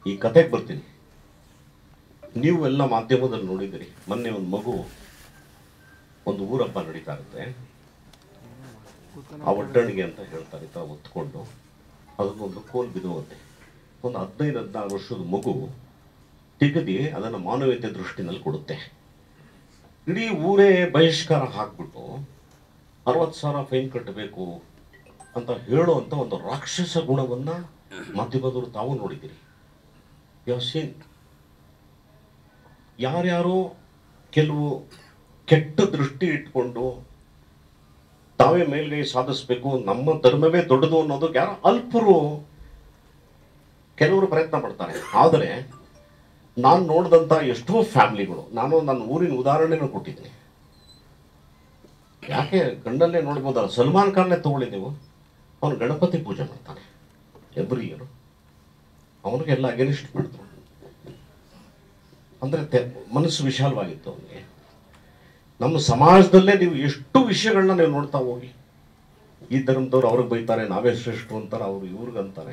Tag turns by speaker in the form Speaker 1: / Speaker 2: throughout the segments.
Speaker 1: ಈ ಕತೆಗೆ ಬರ್ತೀನಿ ನೀವು ಎಲ್ಲ ಮಾಧ್ಯಮದಲ್ಲಿ ನೋಡಿದಿರಿ ಮೊನ್ನೆ ಒಂದು ಮಗು ಒಂದು ಊರಪ್ಪ ನಡೀತಾ ಇರುತ್ತೆ ಆ ಒಡ್ಡಣಿಗೆ ಅಂತ ಹೇಳ್ತಾರೆ ಈ ಥರ ಒತ್ಕೊಂಡು ಅದನ್ನೊಂದು ಕೋಲ್ ಬಿಡುವಂತೆ ಒಂದು ಹದಿನೈದು ಹದಿನಾರು ವರ್ಷದ ಮಗು ತೆಗೆದು ಅದನ್ನು ಮಾನವೀಯತೆ ದೃಷ್ಟಿನಲ್ಲಿ ಕೊಡುತ್ತೆ ಇಡೀ ಊರೇ ಬಹಿಷ್ಕಾರ ಹಾಕ್ಬಿಟ್ಟು ಅರವತ್ತು ಸಾವಿರ ಫೈನ್ ಕಟ್ಟಬೇಕು ಅಂತ ಹೇಳುವಂಥ ಒಂದು ರಾಕ್ಷಸ ಗುಣವನ್ನು ಮಾಧ್ಯಮದವರು ತಾವು ನೋಡಿದ್ದೀರಿ ಯು ಸೀನ್ ಯಾರ್ಯಾರೋ ಕೆಲವು ಕೆಟ್ಟ ದೃಷ್ಟಿ ಇಟ್ಕೊಂಡು ತಾವೇ ಮೇಲ್ಗೈ ಸಾಧಿಸಬೇಕು ನಮ್ಮ ಧರ್ಮವೇ ದೊಡ್ಡದು ಅನ್ನೋದು ಯಾರು ಅಲ್ಪರು ಕೆಲವರು ಪ್ರಯತ್ನ ಪಡ್ತಾರೆ ಆದರೆ ನಾನು ನೋಡಿದಂಥ ಎಷ್ಟೋ ಫ್ಯಾಮಿಲಿಗಳು ನಾನು ನನ್ನ ಊರಿನ ಉದಾಹರಣೆನೂ ಕೊಟ್ಟಿದ್ದೀನಿ ಯಾಕೆ ಕಣ್ಣಲ್ಲೇ ನೋಡ್ಬೋದಲ್ಲ ಸಲ್ಮಾನ್ ಖಾನ್ನೇ ತಗೊಳ್ಳಿ ನೀವು ಅವನು ಗಣಪತಿ ಪೂಜೆ ಮಾಡ್ತಾನೆ ಎವ್ರಿ ಇಯರ್ ಅವನಿಗೆಲ್ಲ ಅಗೇನಿಸ್ಟ್ ಮಾಡಿದ್ರು ಅಂದರೆ ತೆ ಮನಸ್ಸು ವಿಶಾಲವಾಗಿತ್ತು ಅವನಿಗೆ ನಮ್ಮ ಸಮಾಜದಲ್ಲೇ ನೀವು ಎಷ್ಟು ವಿಷಯಗಳನ್ನ ನೀವು ನೋಡ್ತಾ ಹೋಗಿ ಈ ಧರ್ಮದವ್ರು ಅವ್ರಿಗೆ ಬೈತಾರೆ ನಾವೇ ಶ್ರೇಷ್ಠರು ಅಂತಾರೆ ಅವರು ಇವ್ರಿಗಂತಾರೆ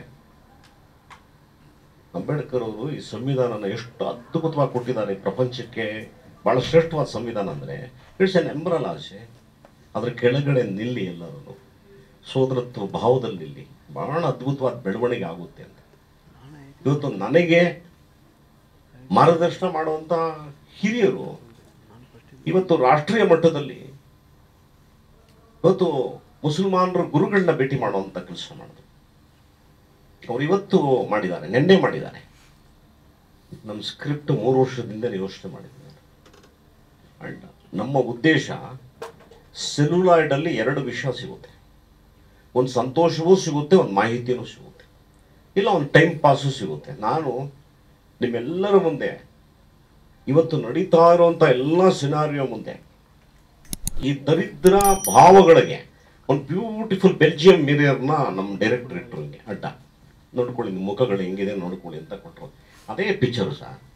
Speaker 1: ಅಂಬೇಡ್ಕರ್ ಅವರು ಈ ಸಂವಿಧಾನನ ಎಷ್ಟು ಅದ್ಭುತವಾಗಿ ಕೊಟ್ಟಿದ್ದಾರೆ ಈ ಪ್ರಪಂಚಕ್ಕೆ ಬಹಳ ಶ್ರೇಷ್ಠವಾದ ಸಂವಿಧಾನ ಅಂದರೆ ಇಟ್ಸ್ ಎನ್ ಎಂಬ್ರಲ್ ಆಸೆ ಅದರ ಕೆಳಗಡೆ ನಿಲ್ಲಿ ಎಲ್ಲರೂ ಸೋದರತ್ವ ಭಾವದಲ್ಲಿ ನಿಲ್ಲಿ ಬಹಳ ಅದ್ಭುತವಾದ ಬೆಳವಣಿಗೆ ಆಗುತ್ತೆ ಅಂತ ಇವತ್ತು ನನಗೆ ಮಾರ್ಗದರ್ಶನ ಮಾಡುವಂಥ ಹಿರಿಯರು ಇವತ್ತು ರಾಷ್ಟ್ರೀಯ ಮಟ್ಟದಲ್ಲಿ ಇವತ್ತು ಮುಸಲ್ಮಾನರ ಗುರುಗಳನ್ನ ಭೇಟಿ ಮಾಡುವಂಥ ಕೆಲಸ ಮಾಡಿದ್ರು ಅವ್ರು ಇವತ್ತು ಮಾಡಿದ್ದಾರೆ ನಿನ್ನೆ ಮಾಡಿದ್ದಾರೆ ನಮ್ಮ ಸ್ಕ್ರಿಪ್ಟ್ ಮೂರು ವರ್ಷದಿಂದ ಯೋಚನೆ ಮಾಡಿದ್ದಾರೆ ಅಂಡ್ ನಮ್ಮ ಉದ್ದೇಶ ಸೆಲ್ಯುಲಾಯ್ಡಲ್ಲಿ ಎರಡು ವಿಷಯ ಸಿಗುತ್ತೆ ಒಂದು ಸಂತೋಷವೂ ಸಿಗುತ್ತೆ ಒಂದು ಮಾಹಿತಿಯೂ ಸಿಗುತ್ತೆ ಇಲ್ಲ ಒಂದು ಟೈಮ್ ಪಾಸು ಸಿಗುತ್ತೆ ನಾನು ನಿಮ್ಮೆಲ್ಲರ ಮುಂದೆ ಇವತ್ತು ನಡೀತಾ ಇರುವಂಥ ಎಲ್ಲ ಸಿನಾರಿಯೋ ಮುಂದೆ ಈ ದರಿದ್ರ ಭಾವಗಳಿಗೆ ಒಂದು ಬ್ಯೂಟಿಫುಲ್ ಬೆಲ್ಜಿಯಂ ಮಿರಿಯರ್ನ ನಮ್ಮ ಡೈರೆಕ್ಟರ್ ಇಟ್ಟರು ಹಿಂಗೆ ಅಡ್ಡ ನೋಡ್ಕೊಳ್ಳಿ ನಿಮ್ಮ ಮುಖಗಳು ಹೆಂಗಿದೆ ನೋಡ್ಕೊಳ್ಳಿ ಅಂತ ಕೊಟ್ಟರು ಅದೇ ಪಿಕ್ಚರು ಸರ್